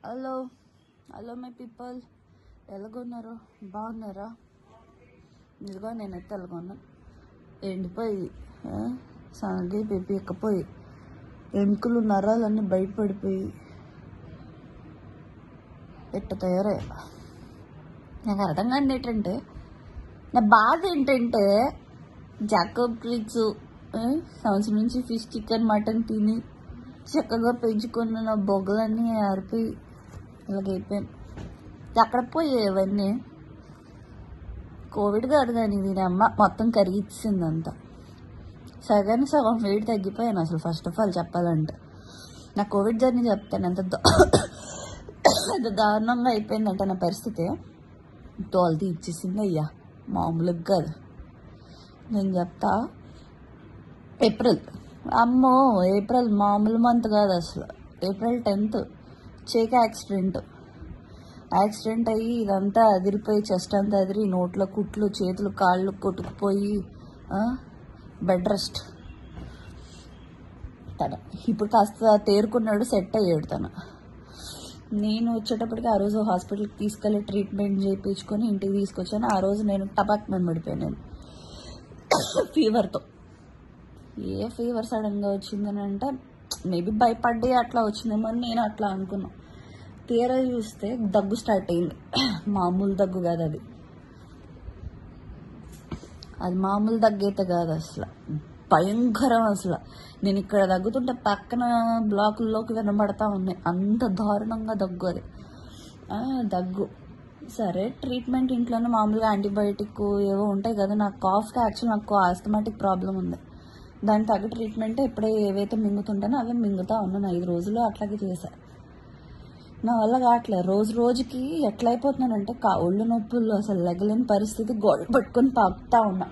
hello hello my people ఎలాగొన్నారు బాగున్నారా ఇదిగో నేనైతే ఎలాగొన్నా ఎండిపోయి ఆ, సనగి పిప్పి ఎక్కపోయి ఎముకలు నరాలన్నీ బయటపడిపోయి ఎట్ట తయారయ్యా నాకు అర్థం కాదు ఏంటంటే నా బాధ ఏంటంటే జాకబ్ ట్రీక్స్ సంవత్సరం నుంచి ఫిష్ చికెన్ మటన్ తిని చక్కగా పెంచుకున్న నా బొగ్గలన్నీ ఆరిపోయి ఇలాగైపోయాను ఎక్కడ పోయేవన్నీ కోవిడ్ కాదు కానీ దీని అమ్మ మొత్తం కరిగిచ్చింది అంతా సగానికి సగం వెయిట్ తగ్గిపోయాను అసలు ఫస్ట్ ఆఫ్ ఆల్ చెప్పాలంటే నా కోవిడ్ జర్నీ చెప్తాను ఎంత దా- ఎంత దారుణంగా అయిపోయిందంటే నా పరిస్థితి తోలు ఇచ్చేసింది అయ్యా మామూలుగా కాదు నేను చెప్తా ఏప్రిల్ అమ్మో ఏప్రిల్ మామూలు మంత్ కాదు అసలు ఏప్రిల్ టెన్త్ చేక యాక్సిడెంట్ యాక్సిడెంట్ అయ్యి ఇదంతా అదిరిపోయి చెస్ట్ అంతా అదిరి నోట్లో కుట్లు చేతులు కాళ్ళు కొట్టుకుపోయి ఆ, బెడ్ రెస్ట్ తన ఇప్పుడు కాస్త తేరుకున్నాడు సెట్ అయ్యాడు తను నేను వచ్చేటప్పటికి ఆ రోజు హాస్పిటల్కి తీసుకెళ్ళి ట్రీట్మెంట్ చేయించుకొని ఇంటికి తీసుకొచ్చాను ఆ రోజు నేను టబాక్ మీద పడిపోయాను నేను ఫీవర్తో ఏ ఫీవర్ సడన్గా వచ్చిందని అంటే మేబీ భయపడి అట్లా వచ్చిందేమో అని నేను అట్లా అనుకున్నా తీరా చూస్తే దగ్గు స్టార్ట్ అయింది మామూలు దగ్గు కాదు అది అది మామూలు దగ్గు అయితే కాదు అసలు భయంకరం అసలు నేను ఇక్కడ దగ్గుతుంటే పక్కన బ్లాకుల్లోకి వినబడతా ఉన్నాయి అంత దారుణంగా దగ్గు అది ఆ, దగ్గు సరే ట్రీట్మెంట్ ఇంట్లోనే మామూలుగా యాంటీబయాటిక్ ఏవో ఉంటాయి కదా నాకు కాఫ్కి యాక్చువల్ నాకు ఆస్థమాటిక్ ప్రాబ్లం ఉంది దాని తగ్గ ట్రీట్మెంట్ ఎప్పుడే ఏవైతే మింగుతుంటానో అవే మింగుతా ఉన్నాను ఐదు రోజులు అట్లాగే చేశా నా వల్ల కావట్లేదు రోజు రోజుకి ఎట్లా అయిపోతున్నానంటే కా ఒళ్ళు నొప్పులు అసలు లెగలేని పరిస్థితి గోడ పట్టుకొని పాకుతా ఉన్నా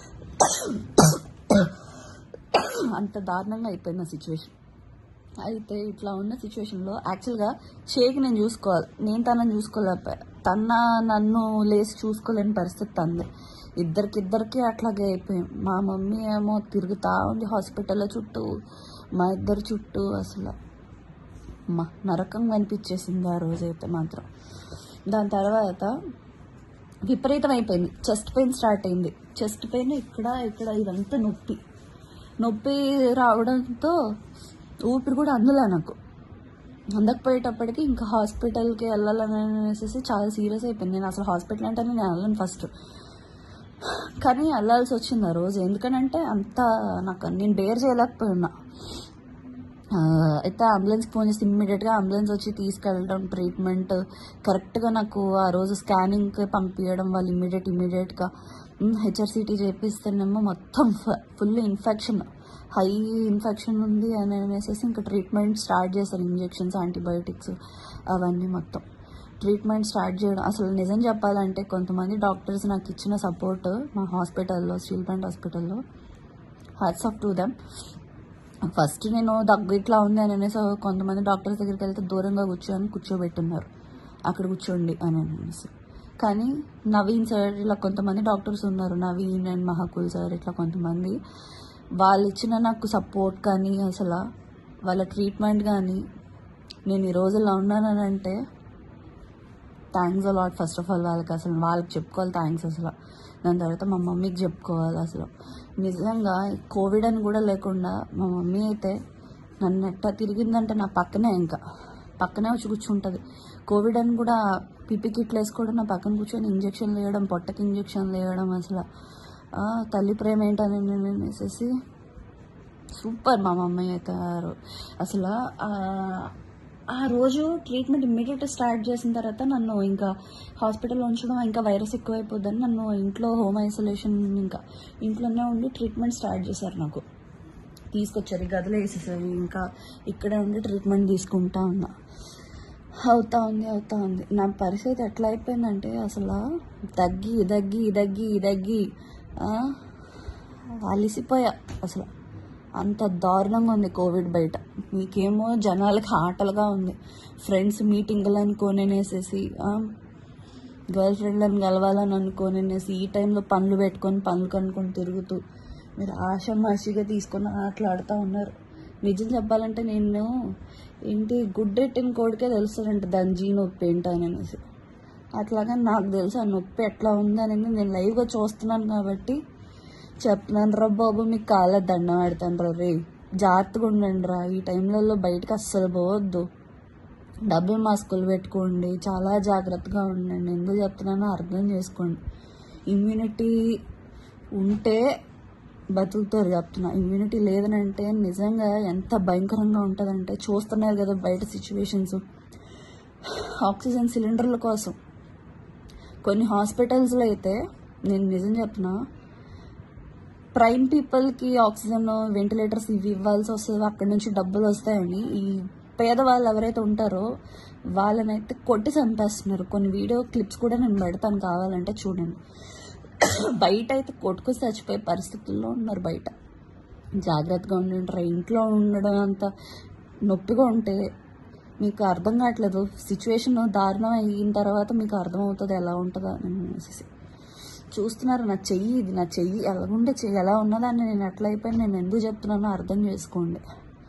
అంత దారుణంగా అయిపోయింది నా సిచ్యువేషన్ అయితే ఇట్లా ఉన్న సిచ్యువేషన్లో యాక్చువల్గా చేకి నేను చూసుకోవాలి నేను తనని చూసుకోలేకపోయా తన నన్ను లేచి చూసుకోలేని పరిస్థితి తంది ఇద్దరికిద్దరికి అట్లాగే అయిపోయాం మా మమ్మీ ఏమో తిరుగుతా ఉంది హాస్పిటల్లో చుట్టూ మా ఇద్దరు చుట్టూ అసలు మా నరకం కనిపించేసింది ఆ రోజైతే మాత్రం దాని తర్వాత విపరీతం అయిపోయింది చెస్ట్ పెయిన్ స్టార్ట్ అయింది చెస్ట్ పెయిన్ ఇక్కడ ఇక్కడ ఇదంతా నొప్పి నొప్పి రావడంతో ఊపిరి కూడా అందులో నాకు అందకపోయేటప్పటికి ఇంకా హాస్పిటల్కి వెళ్ళాలని అనేసి చాలా సీరియస్ అయిపోయింది నేను అసలు హాస్పిటల్ అంటే నేను వెళ్ళను ఫస్ట్ కానీ వెళ్ళాల్సి వచ్చింది ఆ రోజు ఎందుకనంటే అంత నాకు నేను బేర్ చేయలేకపోయినా ఆ, అయితే అంబులెన్స్ ఫోన్ చేసి ఇమ్మీడియట్గా అంబులెన్స్ వచ్చి తీసుకెళ్ళడం ట్రీట్మెంట్ కరెక్ట్గా నాకు ఆ రోజు స్కానింగ్కి పంపించడం వాళ్ళు ఇమ్మీడియట్ ఇమ్మీడియట్గా హెచ్ఆర్సిటీ చేపిస్తేనేమో మొత్తం ఫుల్ ఇన్ఫెక్షన్ హై ఇన్ఫెక్షన్ ఉంది అని అనేసి ఇంకా ట్రీట్మెంట్ స్టార్ట్ చేశారు ఇంజెక్షన్స్ యాంటీబయోటిక్స్ అవన్నీ మొత్తం ట్రీట్మెంట్ స్టార్ట్ చేయడం అసలు నిజం చెప్పాలంటే కొంతమంది డాక్టర్స్ నాకు ఇచ్చిన సపోర్ట్ మా హాస్పిటల్లో స్టీల్ ప్లాంట్ హాస్పిటల్లో hats off to them first నేను దగ్గు ఇట్లా ఉంది అని అనేసి కొంతమంది డాక్టర్స్ దగ్గరికి వెళ్తే దూరంగా కూర్చొని కూర్చోబెట్టున్నారు అక్కడ కూర్చోండి అని అనేసి కానీ నవీన్ సార్ ఇలా కొంతమంది డాక్టర్స్ ఉన్నారు నవీన్ అండ్ మహాకుల్ సార్ ఇట్లా కొంతమంది వాళ్ళు ఇచ్చిన నాకు సపోర్ట్ కానీ అసలు వాళ్ళ ట్రీట్మెంట్ కానీ నేను ఈ రోజుల్లో ఉన్నానని అంటే thanks a lot first of all వాళ్ళకి అసలు వాళ్ళకి చెప్పుకోవాలి థ్యాంక్స్ అసలు దాని తర్వాత మా మమ్మీకి చెప్పుకోవాలి అసలు నిజంగా కోవిడ్ అని కూడా లేకుండా మా మమ్మీ అయితే నన్ను ఎట్ట తిరిగిందంటే నా పక్కనే ఇంకా పక్కనే వచ్చి కూర్చుంటుంది కోవిడ్ అని కూడా పిపి కిట్లు వేసుకోవడం నా పక్కన కూర్చొని ఇంజక్షన్లు వేయడం పొట్టకి ఇంజక్షన్లు వేయడం అసలు ఆ, తల్లి ప్రేమ ఏంటని నేను అనేసి సూపర్ మా మమ్మీ అయితే ఆ రో- అసలు ఆ, ఆ రోజు ట్రీట్మెంట్ ఇమ్మీడియట్ స్టార్ట్ చేసిన తర్వాత నన్ను ఇంకా హాస్పిటల్లో ఉంచడం ఇంకా వైరస్ ఎక్కువైపోద్దని నన్ను ఇంట్లో హోమ్ ఐసోలేషన్ ఇంకా ఇంట్లోనే ఉండి ట్రీట్మెంట్ స్టార్ట్ చేశారు నాకు తీసుకొచ్చారు ఈ గదిలో వేసేసారు ఇంకా ఇక్కడే ఉండి ట్రీట్మెంట్ తీసుకుంటా ఉన్నా అవుతా ఉంది అవుతా ఉంది నా పరిస్థితి ఎట్లా అయిపోయిందంటే అసలు తగ్గి దగ్గి దగ్గి దగ్గి ఆ, అలిసిపోయా అసలు అంత దారుణంగా ఉంది కోవిడ్ బయట మీకేమో జనాలకి ఆటలుగా ఉంది ఫ్రెండ్స్ మీటింగ్లు అనుకోనేసేసి గర్ల్ ఫ్రెండ్లను కలవాలని అనుకోనేసి ఈ టైంలో పనులు పెట్టుకొని పనులు కనుక్కొని తిరుగుతూ మీరు ఆషమాషిగా తీసుకొని ఆటలాడుతూ ఉన్నారు నిజం చెప్పాలంటే నేను ఏంటి గుడ్ రిటర్న్ కోడ్కే తెలుస్తుందంట దాని జీ నొప్పి ఏంటో అని అనేసి అట్లాగా నాకు తెలుసు ఆ నొప్పి ఎట్లా ఉంది అనేది నేను లైవ్గా చూస్తున్నాను కాబట్టి చెప్తున్నాను రా బాబు మీకు కాళ్ళ దండం పెడతాను రా రే జాగ్రత్తగా ఉండండి రా ఈ టైంలలో బయటకు అస్సలు పోవద్దు డబుల్ మాస్కులు పెట్టుకోండి చాలా జాగ్రత్తగా ఉండండి ఎందుకు చెప్తున్నానో అర్థం చేసుకోండి ఇమ్యూనిటీ ఉంటే బతుకుతారు చెప్తున్నా ఇమ్యూనిటీ లేదనంటే నిజంగా ఎంత భయంకరంగా ఉంటుందంటే చూస్తున్నారు కదా బయట సిచ్యువేషన్స్ ఆక్సిజన్ సిలిండర్ల కోసం కొన్ని హాస్పిటల్స్లో అయితే నేను నిజం చెప్తున్నా ప్రైమ్ పీపుల్కి ఆక్సిజన్ వెంటిలేటర్స్ ఇవి ఇవ్వాల్సి వస్తుంది అక్కడి నుంచి డబ్బులు వస్తాయని ఈ పేదవాళ్ళు ఎవరైతే ఉంటారో వాళ్ళనైతే కొట్టి చంపేస్తున్నారు కొన్ని వీడియో క్లిప్స్ కూడా నేను పెడతాను కావాలంటే చూడండి బయట అయితే కొట్టుకు చచ్చిపోయే పరిస్థితుల్లో ఉన్నారు బయట జాగ్రత్తగా ఉండండి ఇంట్లో ఉండడం అంత నొప్పిగా ఉంటే మీకు అర్థం కావట్లేదు సిచ్యువేషన్ దారుణం అయిన తర్వాత మీకు అర్థమవుతుంది ఎలా ఉంటుందో అని అనేసి చూస్తున్నారు నా చెయ్యి ఇది నా చెయ్యి ఎలాగుంటే చెయ్యి ఎలా ఉన్నదాన్ని నేను ఎట్లా అయిపోయాను నేను ఎందుకు చెప్తున్నానో అర్థం చేసుకోండి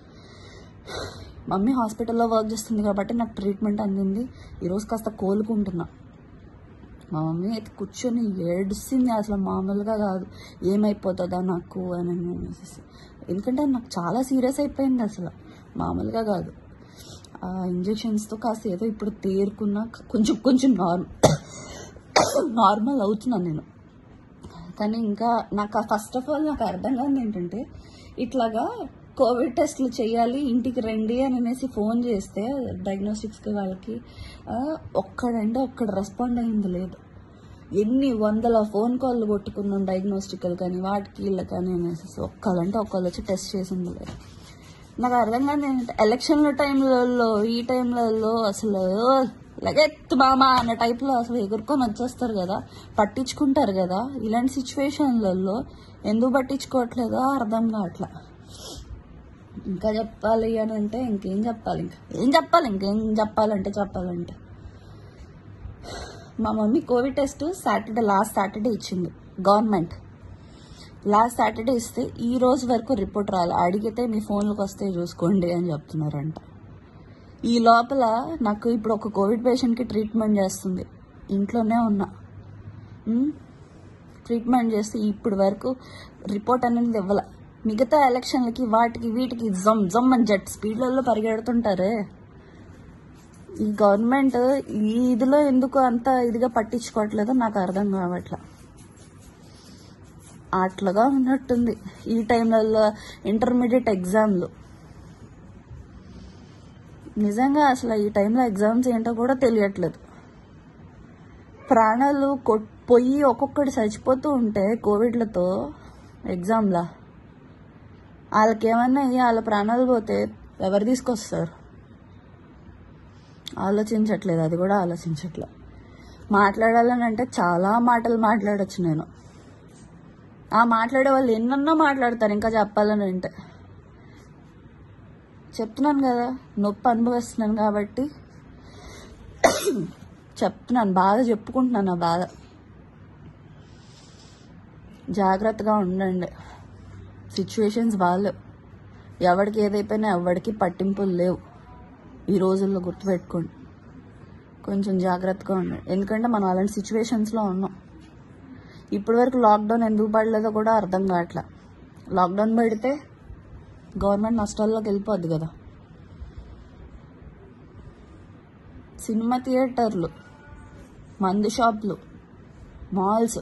మమ్మీ హాస్పిటల్లో వర్క్ చేస్తుంది కాబట్టి నాకు ట్రీట్మెంట్ అందింది ఈరోజు కాస్త కోలుకుంటున్నా మా మమ్మీ అయితే కూర్చొని ఏడుస్తుంది అసలు మామూలుగా కాదు ఏమైపోతుందా నాకు అని అనేసి ఎందుకంటే నాకు చాలా సీరియస్ అయిపోయింది అసలు మామూలుగా కాదు ఆ ఇంజెక్షన్స్తో కాస్త ఏదో ఇప్పుడు తేరుకున్నా కొంచెం కొంచెం నార్మల్ నార్మల్ అవుతున్నాను నేను కానీ ఇంకా నాకు ఫస్ట్ ఆఫ్ ఆల్ నాకు అర్థం కాదు ఏంటంటే ఇట్లాగా కోవిడ్ టెస్ట్లు చేయాలి ఇంటికి రండి అని అనేసి ఫోన్ చేస్తే డయాగ్నోస్టిక్స్కి వాళ్ళకి ఆ, ఒక్కడంటే ఒక్కడు రెస్పాండ్ అయింది లేదు ఎన్ని వందల ఫోన్ కాల్ కొట్టుకున్నాం డయాగ్నోస్టికల్ కానీ వాటికి వీళ్ళకి కానీ అనేసి ఒక్కళ్ళంటే ఒక్కళ్ళు వచ్చి టెస్ట్ చేసింది లేదు నాకు అర్థం కాదు ఏంటంటే ఎలక్షన్ల టైంలలో ఈ టైంలలో అసలు లగెత్తు మామా అన్న టైప్లో అసలు ఎగురుకొని వచ్చేస్తారు కదా పట్టించుకుంటారు కదా ఇలాంటి సిచ్యువేషన్లలో ఎందుకు పట్టించుకోవట్లేదో అర్థం కావట్లా ఇంకా చెప్పాలి అని అంటే ఇంకేం చెప్పాలి ఇంకా ఏం చెప్పాలి ఇంకేం చెప్పాలంటే చెప్పాలంటే మా mummy covid test Saturday last Saturday ఇచ్చింది గవర్నమెంట్ లాస్ట్ సాటర్డే ఇస్తే ఈ రోజు వరకు రిపోర్ట్ రాలి అడిగితే మీ ఫోన్లకు వస్తే చూసుకోండి అని చెప్తున్నారంట ఈ లోపల నాకు ఇప్పుడు ఒక కోవిడ్ పేషెంట్కి ట్రీట్మెంట్ చేస్తుంది ఇంట్లోనే ఉన్నా ఉమ్, ట్రీట్మెంట్ చేస్తే ఇప్పుడు వరకు రిపోర్ట్ అనేది ఇవ్వాల మిగతా ఎలక్షన్లకి వాటికి వీటికి జమ్ జమ్ అని జెట్ స్పీడ్లలో పరిగెడుతుంటారే ఈ గవర్నమెంట్ ఈ ఇదిలో ఎందుకు అంత ఇదిగా పట్టించుకోవట్లేదో నాకు అర్థం కావట్లా అట్లుగా ఉన్నట్టుంది ఈ టైంలలో ఇంటర్మీడియట్ ఎగ్జామ్లు నిజంగా అసలు ఈ టైంలో ఎగ్జామ్స్ ఏంటో కూడా తెలియట్లేదు ప్రాణాలు కొట్ పొయ్యి ఒక్కొక్కటి చచ్చిపోతూ ఉంటే కోవిడ్లతో ఎగ్జామ్లా వాళ్ళకి ఏమన్నా అయ్యి వాళ్ళ ప్రాణాలు పోతే ఎవరు తీసుకొస్తారు ఆలోచించట్లేదు అది కూడా ఆలోచించట్లేదు మాట్లాడాలని అంటే చాలా మాటలు మాట్లాడొచ్చు నేను ఆ మాట్లాడే వాళ్ళు ఎన్నన్నా మాట్లాడతారు ఇంకా చెప్పాలని అంటే చెప్తున్నాను కదా నొప్పి అనుభవిస్తున్నాను కాబట్టి చెప్తున్నాను బాధ చెప్పుకుంటున్నాను ఆ బాధ జాగ్రత్తగా ఉండండి సిచ్యువేషన్స్ బాగాలేవు ఎవరికి ఏదైపోయినా ఎవరికి పట్టింపులు లేవు ఈ రోజుల్లో గుర్తుపెట్టుకోండి కొంచెం జాగ్రత్తగా ఉండండి ఎందుకంటే మనం అలాంటి సిచ్యువేషన్స్లో ఉన్నాం ఇప్పటి వరకు లాక్డౌన్ ఎందుకు పడలేదో కూడా అర్థం కావట్లే లాక్డౌన్ పడితే గవర్నమెంట్ నష్టాల్లోకి వెళ్ళిపోద్ది కదా సినిమా థియేటర్లు మందు షాపులు మాల్స్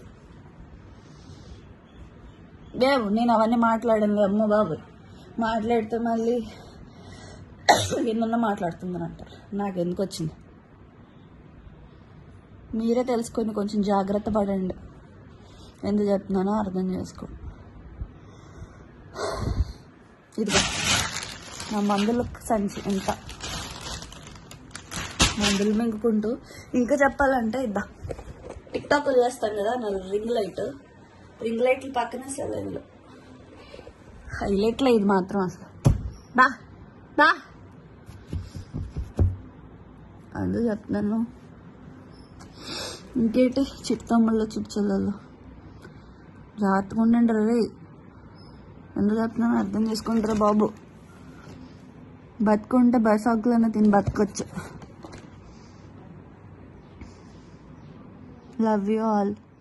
లేవు నేను అవన్నీ మాట్లాడాను అమ్మ బాబు మాట్లాడితే మళ్ళీ ఎన్నన్నా మాట్లాడుతుందని అంటారు నాకు ఎందుకు వచ్చింది మీరే తెలుసుకొని కొంచెం జాగ్రత్త పడండి ఎందుకు చెప్తున్నానో అర్థం చేసుకోండి ఇదిగో నా మందుల సంచి ఎంత మందులు మింగుకుంటూ ఇంకా చెప్పాలంటే ఇద్దా టిక్ టాక్ చేస్తాను కదా నా రింగ్ లైట్ రింగ్ లైట్లు పక్కన సెలవులు హైలైట్లో ఇది మాత్రం అసలు బా బా అందుకు చెప్తున్నాను ఇంకేంటి చిత్తమ్మల్లో చుచ్చలలో జాగ్రత్తగా ఉండండి రే ఎందుకు చెప్తున్నాను అర్థం చేసుకుంటారా బాబు బతుకుంటే బసాకులను తిని బతకొచ్చు లవ్ యూ ఆల్